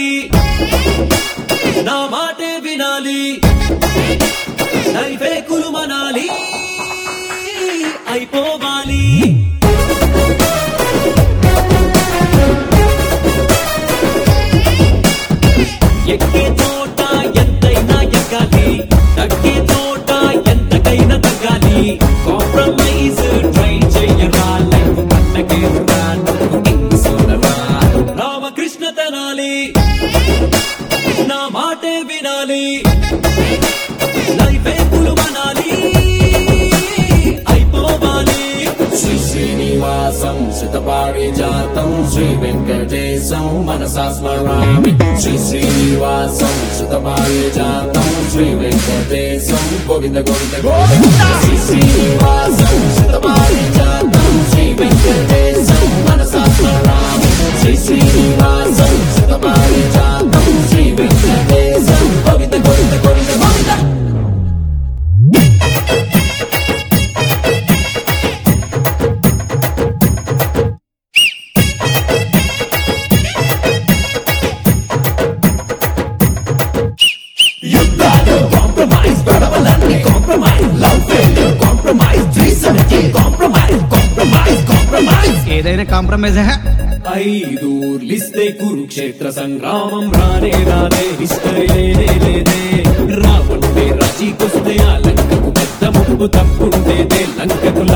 నా మాటే వినాలి నైవేకులు మనాలి అయిపోవాలి ఎక్కే చోట ఎంతైనా ఎక్కాలి తగ్గే చోట ఎంతకైనా తగ్గాలి కాంప్రమైజ్ ట్రై చెయ్యరా లైఫ్ పట్టకే రామకృష్ణ తనాలి నా మాటే వినాలి లైఫే పులుమనాలి అయిపోవాలి శ్రీ శ్రీనివాసం శతపారిజాతం శ్రీ వెంకటేశం మనసా స్మరామి శ్రీ శ్రీనివాసం శతపారిజాతం శ్రీ వెంకటేశం గోవింద గోవింద గోవింద శ్రీ శ్రీనివాసం శతపారిజాతం శ్రీ వెంకటేశం మనసా స్మరామి శ్రీ శ్రీనివాసం శతపారిజాతం శ్రీ వెంకటేశం గోవింద గోవింద గోవింద గోవింద యుద్ధాలు కాంప్రమైజ్ గొడవలన్నీ compromise love failure compromise three compromise compromise compromise ఏదైనా కాంప్రమైజ్ ఐదూర్లిస్తే కురుక్షేత్ర సంగ్రామం రానే రానే హిస్టరీ లేనే లేదే రావణుడే రాజీకొస్తే ఆ లంకకు పెద్ద ముప్పు తప్పుండేదే లంకకు